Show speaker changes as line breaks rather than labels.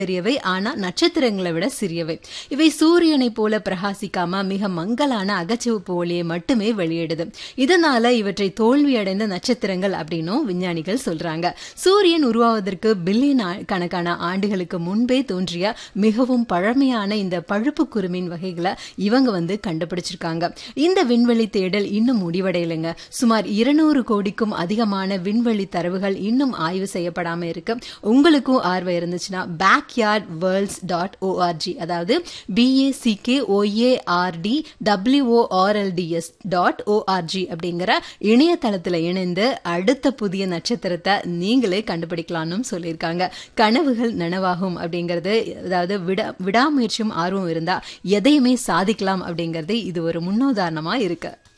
பெரியவை ஆனா நட்சத்திரங்களை விட சிறியவை இவை சூரியனைப் போல பிரகாசிக்காம மிக மங்கலான அகச்சிவப்பு ஒளியை மட்டுமே வெளியிடுது இதனால இவற்றை தோல்வியடைந்த நட்சத்திரங்கள் அப்படின்னும் விஞ்ஞானிகள் சொல்றாங்க சூரியன் உருவாவதற்கு பில்லியன் ஆ- கணக்கான ஆண்டுகளுக்கு முன்பே தோன்றிய மிகவும் பழமையான இந்த பழுப்பு குருமின் வகைகளை இவங்க வந்து கண்டுபிடிச்சிருக்காங்க இந்த விண்வெளி தேடல் இன்னும் முடிவடையலைங்க சுமார் இருநூறு கோடிக்கும் அதிகமான விண்வெளி தரவுகள் இன்னும் ஆய்வு செய்யப்படாம இருக்கு உங்களுக்கும் ஆர்வம் இருந்துச்சுன்னா பேக்யார்ட் வேர்ல்ட்ஸ் டாட் ஓஆர்ஜி அதாவது பிஏசிகே ஓஏஆர்டி டபிள்யூஓஆர்எல்டிஎஸ் டாட் ஓஆர்ஜி அப்படிங்கிற இணையதளத்துல இணைந்து அடுத்த புதிய நட்சத்திரத்தை நீங்களே கண்டுபிடிக்கலாம்னு சொல்லியிருக்காங்க கனவுகள் நனவாகும் அப்படிங்கிறது அதாவது விடா விடாமுயற்சியும் ஆர்வம் இருந்தா எதையுமே சாதிக்கலாம் அப்படிங்கிறது இது ஒரு முன்னுதாரணமா இருக்கு